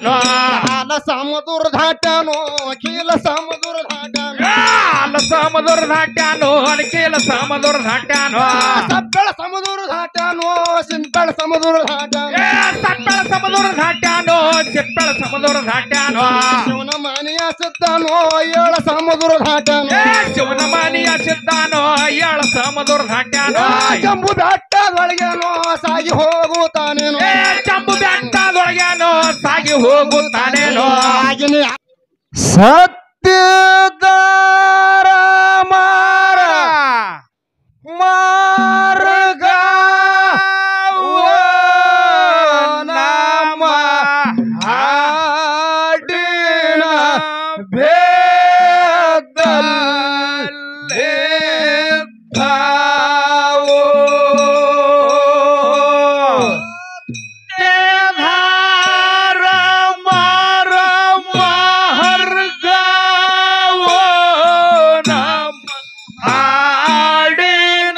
ಹಾಲ ಸಮದುರ್ ಧಾಟನೋ ಕೀಲ ಸಮದುರ್ ಧಾಟನೋ ಅಲ್ಲ ಸಮದುರ್ ಧಾಟ್ಯಾನು ಅಡಕೇಲ ಸಮದುರ್ ಧಾಟ್ಯಾನು ಸಪ್ಪಳ ಸಮದುರ್ ಧಾಟನೋ ಸಿಂಪಳ ಸಮದುರ್ ಧಾಟನೋ ಏ ಸಪ್ಪಳ ಸಮದುರ್ ಧಾಟ್ಯಾನು ಸಿಪ್ಪಳ ಸಮದುರ್ ಧಾಟ್ಯಾನು ಶಿವನ ಮನೆಯ ಸಿದ್ಧನೋ ಏಳ ಸಮದುರ್ ಧಾಟನೋ ಏ ಶಿವನ ಮಾನಿಯ ಸಿದ್ಧಾನು ಏಳ ಸಮದುರ್ ಧಾಟ್ಯಾನು ಜಂಬು ಬೆಟ್ಟದೊಳಗೇನೋ ಸಾಗಿ ಹೋಗುತ್ತಾನೇನೋ ಏ ಚಂಬು ಬೆಟ್ಟದೊಳಗೇನು ಸಾಗಿ ಹೋಗುತ್ತಾನೇನೋ ಆಗಿನ ಸತ್ಯದಾರ ಮಾರ ಮಾರ್ಗ ನಮ್ಮ ಹಾಡಿನ ಭೇದಲ್ಲಿದ್ದಾವೋ. ಸತ್ಯಧಾರ ಮಾರ ಮಾರ್ಗವೋ ನಮ್ಮ ಹಾಡಿನ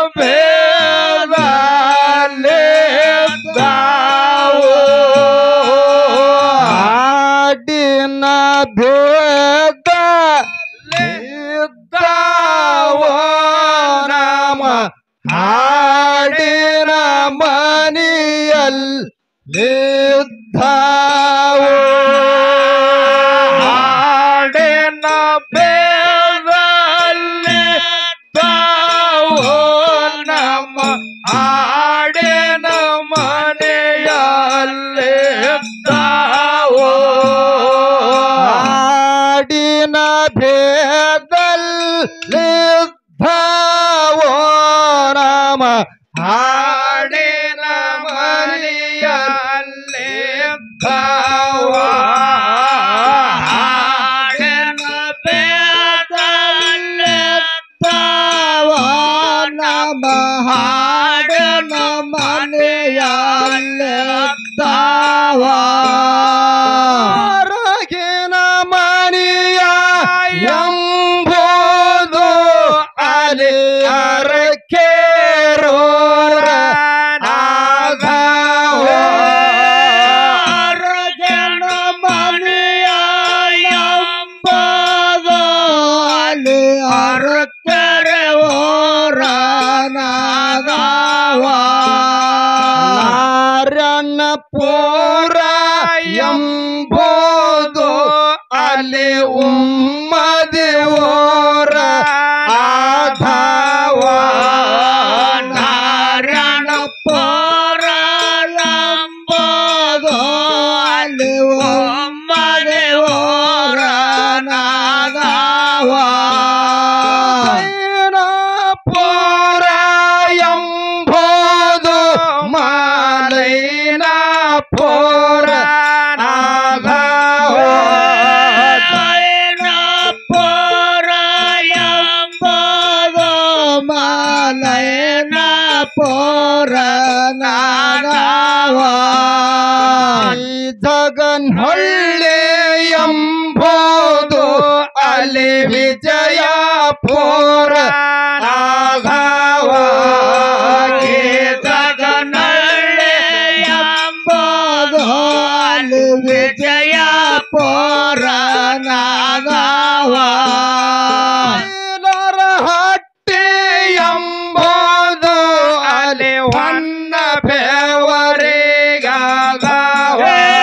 ಭೇದಲ್ಲಿದ್ದಾವೋ. ಹಾಡಿನ ಭೇದ ಇದ್ದಾವೋ ನಮ್ಮ ಹಾಡಿನ ಮನೆಯಲ್ಲಿದ್ದಾವೋ ಹಾಡಿನ ಬೇದಲ್ಲಿದ್ದಾವೋ ನಮ್ಮ ಹಾಡಿನ ಮನೆಯಲ್ಲಿದ್ದಾವೋ ಹಾಡಿನ ಭೇದಲ್ಲಿದ್ದಾವೋ ರಾಮ ಹಾಡಿನ ಮನೆಯಲ್ಲಿದ್ದಾವೋ ಹಾಡಿನ ಬೇದಲ್ಲಿದ್ದಾವೋ ನಮ್ಮ ಹಾಡಿನ ಮನೆಯಲ್ಲಿದ್ದಾವೋ ಹೊರಗಿನ ಮನೆಯ ಎಂಬುದು ಅಲ್ಲಿ ಅರಕೇರೋರ ನಾಗವೋ. ಹೊರಗಿನ ಮನೆಯ ಎಂಬುದು ಅಲ್ಲಿ ಅರಕರೆ ನಾರಾಯಣಪುರ ಎಂಬುದು ಅಲ್ಲಿ ಉಮ್ಮದಿವೋರ ಆಧಾವ ನಾರಾಯಣಪುರ ಎಂಬುದು ಅಲ್ಲಿ ಒಮ್ಮದೇವರ ನಾಗವ ಪುರ ಎಂಬುದು ಮಾಲೈನ ಪುರ ನಾಗವ ಪುರ ಎಂಬುದು ಮಾಲಯನ ಪುರ ನಾಗವ ಜಗನ್ಹಳ್ಳಿ ಎಂಬುದು ಅಲ್ಲಿ ವಿಜಯಪುರ ನಾಗವ ಜಗನಳ್ಳಿ ಎಂಬುದು ಅಲ್ಲಿ ವಿಜಯಪುರ ನಾಗವ ಹಟ್ಟಿ ಎಂಬುದು ಅಲ್ಲಿ ಹೊನ್ನ ಬೆವರಿಗಾಗವ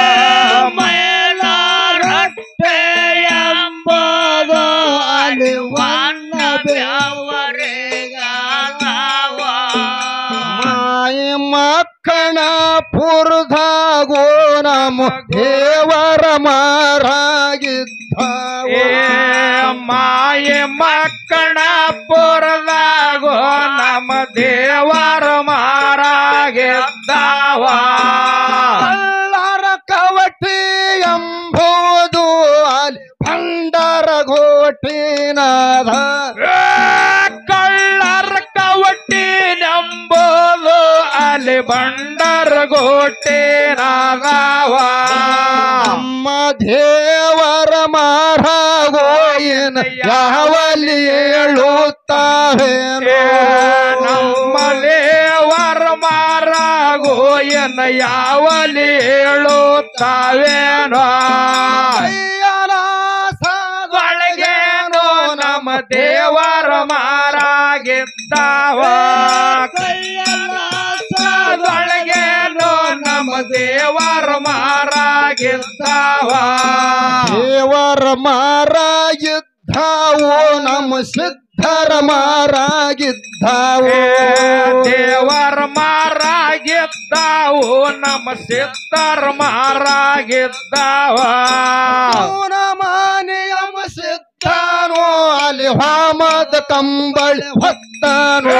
ಮೈಲಾರಟ್ಟೆ ಎಂಬುದು ಅಲ್ಲಿ ವನ್ನ ಮಾಯಿ ಮಕ್ಕಣ ಪುರದಾಗೋ ನಮ್ಮ ದೇವರ ಮಾರಾಗಿದ್ದಾವ ಮಾಯ ಮಕ್ಕಳ ಪುರದಾಗೋ ನಮ್ಮ ದೇವರ ಮಾರಾಗೆದ್ದಾವ ಕಳ್ಳರ ಕವಟಿ ಎಂಬುದು ಅಲ್ಲಿ ಭಂಡರ ಘೋಟಿನದ ಕಳ್ಳರ ಕವಟಿ ನಂಬೋದು ಅಲ್ಲಿ ಬಂಡರ ಗೋಟೆ ನಾಗವ ನಮ್ಮ ದೇವರ ಮಾರಾಗೋಯಿನ ಯಾವಲ್ಲಿ ಹೇಳುತ್ತಾವೇನೋ ನಮ್ಮ ದೇವರ ಮಾರ ನಿನಗೂ ಎನ್ನ ಯಾವಲಿ ಹೇಳುತ್ತಾವೇನೋ ಕೈಯನ ಒಳಗೇನೋ ನಮ್ಮ ದೇವರ ಮಾರಾಗಿದ್ದಾವ ಒಳಗೇನೋ ನಮ್ಮ ದೇವರ ಮಾರಾಗಿದ್ದಾವ ದೇವರ ಮಾರಾಗಿದ್ದಾವು ನಮ್ಮ ಸಿದ್ಧರ ಮಾರಾಗಿದ್ದಾವು ದೇವರ ಮಾರಾಗಿದ್ದಾವು ನಮ್ಮ ಸಿದ್ಧರ ಮಾರಾಗಿದ್ದಾವ ಮಾನಿಯಮ ಸಿದ್ಧಾನೋ ಅಲ್ಲಿ ಹಾಮದ ಕಂಬಳಿ ಹೊತ್ತಾನೋ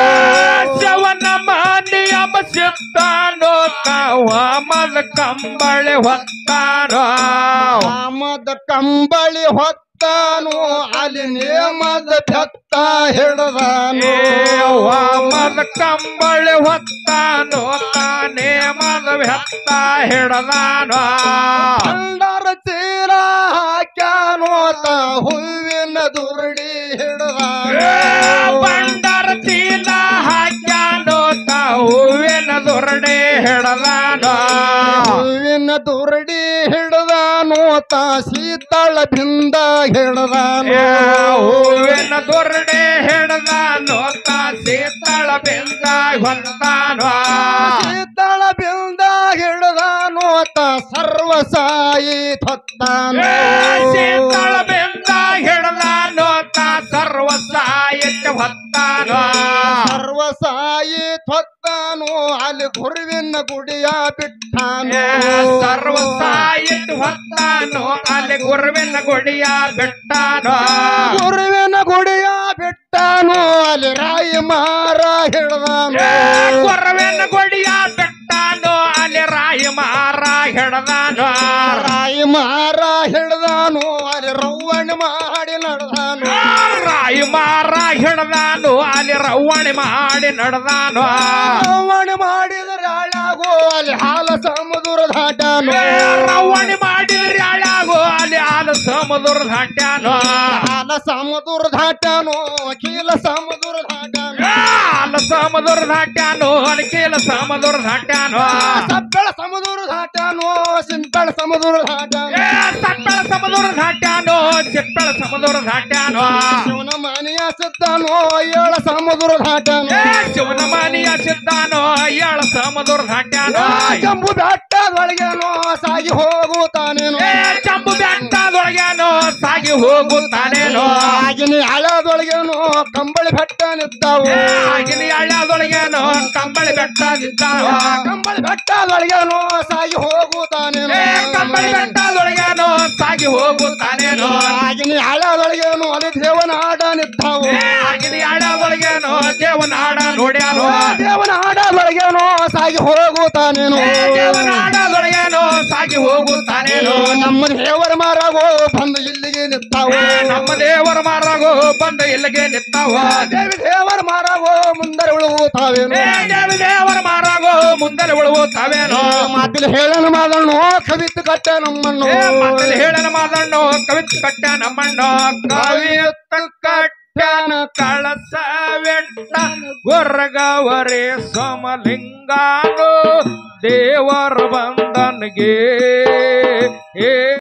ಶವನ ಮಾನಿಯಮ ಸಿದ್ಧಾನೋ ತಾವ ಮದ ಕಂಬಳಿ ಹೊತ್ತಾನೋ ಹಾಮದ ಕಂಬಳಿ ಹೊತ್ತಾನೋ ಅಲ್ಲಿ ನೇಮದ ಬೆತ್ತ ಹಿಡದಾನೋ ಮದ ಕಂಬಳಿ ಹೊತ್ತಾನೋ ತಾನೇ ಮದ ಬೆತ್ತ ಹಿಡದಾನೋ ಭಂಡಾರ ಚೀಲ ಹಾಕ್ಯಾನೋ ತ ಹೂವಿನ ದುರ್ಡಿ ಹಿಡದಾನೋ ಬಂಡರ ಚೀಲ ಹಾಕ್ಯಾನೋ ತ ಹೂವಿನ ದೊರಡೆ ಹಿಡದಾನೋ ಹೂವಿನ ದುರ್ಡಿ ಹಿಡದಾನೋ ತ ಶೀತಳ ಬಿಂದ ಹಿಡದಾನೋ ಹೂವಿನ ದೊರಡೆ ಹಿಡದಾನೋ ತ ಸೀತಳ ಬೆಂದ ಹೊಂದಾನೋ ಶೀತಳ ಬಿಂದ ಹಿಡದಾನೋ ತ ಸರ್ವ ಸಾಯಿ ಹೊತ್ತಾನೋ ಸೀತಳ ಬೆಂದ ಹಿಡದಾನೋ ತ ಸರ್ವ ಸಾಹಿತ್ಯ ಹೊತ್ತಾನೋ ಸರ್ವ ಸಾಯಿ ಹೊತ್ತಾನೋ ಅಲ್ಲಿ ಗುರುವಿನ ಗುಡಿಯ ಬಿಟ್ಟಾನೋ ಸರ್ವ ಸಾಹಿತ್ಯ ಹೊತ್ತಾನೋ ಅಲ್ಲಿ ಗುರುವಿನ ಗುಡಿಯ ಬಿಟ್ಟಾನೋ ಗುರುವಿನ ಗುಡಿಯ ಬಿಟ್ಟಾನೋ ಅಲ್ಲಿ ರಾಯಿ ಮಾರ ಹಿಡ್ದಾನೋ ಗುರುವಿನ ಗುಡಿಯ ಬಿಟ್ಟಾನೋ ಅಲ್ಲಿ ರಾಯಿ ಮಾರ ಹಿಡದಾನೋ ರಾಯಿ ಮಾರ ಹಿಡ್ದಾನೋ ಅಲ್ಲಿ ರವ್ವಣ್ಣ ಮಾಡಿ ನಡೆದಾನೋ ರಾಯಿ ಮಾರ ಹಿಡದಾನು ಅಲ್ಲಿ ರವ್ವಣಿ ಮಾಡಿ ನಡೆದಾನು ರವ್ವಣ್ಣ ಮಾಡಿದ್ರೆ ಹಾಳಾಗೋ ಅಲ್ಲಿ ಹಾಲ ಸಮುದ್ರ ದಾಟಾನೋ ರವ್ವಣಿ ಮಾಡಿದ್ರಿ ಹಾಳಾಗು ಅಲ್ಲಿ ಆದ ಸಮುದ್ರ ದಾಟ್ಯಾನು ಹಾಲ ಸಮುದ್ರ ದಾಟಾನೋ ಕೀಲ ಸಮುದ್ರ ದಾಟಾನೋ ಹಾಲ ಸಮುದ್ರ ದಾಟ್ಯಾನು ಅಡಕೇಲ ಸಮುದ್ರ ದಾಟ್ಯಾನು ಸಪ್ಪಳ ಸಮುದ್ರ ದಾಟಾನೋ ಸಿಂಪಳ ಸಮುದ್ರ ದಾಟಾನೋ ಏ ಸಪ್ಪಳ ಸಮುದ್ರ ದಾಟ್ಯಾನು ಚಿಪ್ಪಳ ಸಮುದ್ರ ದಾಟ್ಯಾನು ಶಿವನ ಮನೆಯ ಸಿದ್ದಾನೋ ಏಳ ಸಮುದ್ರ ದಾಟಾನೋ ಏ ಶಿವನ ಮನಿಯ ಸಿದ್ದಾನು ಏಳ ಸಮುದ್ರ ದಾಟ್ಯಾನು ಜಂಬು ಬೆಟ್ಟದೊಳಗೇನೋ ಸಾಗಿ ಹೋಗುತ್ತಾನೇನೋ ಏ ಚಂಬು ಬೆಟ್ಟದೊಳಗೇನು ಸಾಗಿ ಹೋಗುತ್ತಾನೇನೋ ಆಗಿನ ಹಳದೊಳಗೇನೋ ಕಂಬಳಿ ಬೆಟ್ಟ ನಿಂತಾವು ಏ ಆಗಿನ ಹಳ್ಳದೊಳಗೇನು ಕಂಬಳಿ ಬೆಟ್ಟದಿದ್ದಾವ ಕಂಬಳಿ ಬೆಟ್ಟದೊಳಗೇನೋ ಸಾಗಿ ಹೋಗುತ್ತಾನೇನೋ ಏ ಕಂಬಳಿ ಬೆಟ್ಟದೊಳಗೇನು ಸಾಗಿ ಹೋಗುತ್ತಾನೇನೋ ಆಗಿನ ಹಳದೊಳಗೇನೋ ಅಲ್ಲಿ ದೇವನಾಡ ನಿಂತಾವು ಏ ಆಗಿನ ಹಳ್ಳದೊಳಗೇನು ದೇವನಾಡ ನೋಡ್ಯಾನು ದೇವನಾಡದೊಳಗೇನೋ ಸಾಗಿ ಹೋಗುತ್ತಾನೇನೋ ಏ ದೇವನಾಡದೊಳಗೇನು ಸಾಗಿ ಹೋಗುತ್ತಾನೇನೋ ನಮ್ಮ ದೇವರ ಮಾರಾಗೋ ಬಂದು ಇಲ್ಲಿಗೆ ನಿಂತಾವು ಏ ನಮ್ಮ ದೇವರ ಮಾರಾಗೋ ಬಂದು ಇಲ್ಲಿಗೆ ನಿಂತಾವ ದೇವಿ ದೇವರ ಮಾರಾಗೋ ಮುಂದರೆ ಉಳುತ್ತಾವೇನೋ ಏ ದೇವಿ ದೇವರ ಮಾರಾಗೋ ಮುಂದೆ ಉಳುವುತ್ತಾವೇನೋ ಮಾತಿಲ್ ಹೇಳನ ಮಾದಣ್ಣು ಕವಿತು ಕಟ್ಟ ನಮ್ಮಣ್ಣು ಏ ಮಕ್ಕಳು ಹೇಳನ ಮಾದಣ್ಣು ಕವಿತ್ ಕಟ್ಟ ನಮ್ಮಣ್ಣ ಕವಿತ ಕಟ್ಟನ ಕಳಸವೆಟ್ಟ ಗೊರ್ಗವರೇ ಸಮಲಿಂಗಾನು ದೇವರ ಬಂದನ್ಗೆ ಏ